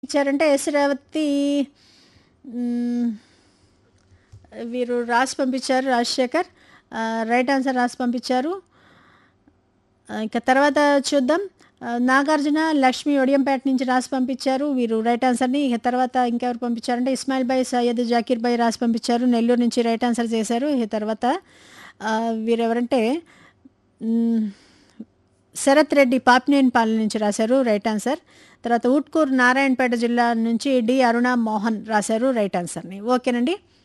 ఇచ్చారంటే ఎస్ రేవతి మ్, వీరు రాసి పంపించారు రాజశేఖర్ ఆ, రైట్ ఆన్సర్ రాసి పంపించారు ఆ, ఇంకా తర్వాత చూద్దాం ఆ, నాగార్జున లక్ష్మి ఒడియంపేట నుంచి రాసి పంపించారు వీరు రైట్ ఆన్సర్ని ఇక తర్వాత ఇంకెవరు పంపించారంటే ఇస్మాయిల్ భాయ్ సయ్యద్ జాకీర్ భాయ్ రాసి పంపించారు నెల్లూరు నుంచి రైట్ ఆన్సర్ చేశారు ఇక తర్వాత ఆ, వీరెవరంటే మ్, శరత్ రెడ్డి పాపినేనిపాలెం నుంచి రాశారు రైట్ ఆన్సర్ తర్వాత ఊట్కూరు నారాయణపేట జిల్లా నుంచి డి అరుణ మోహన్ రాశారు రైట్ ఆన్సర్ని ఓకేనండి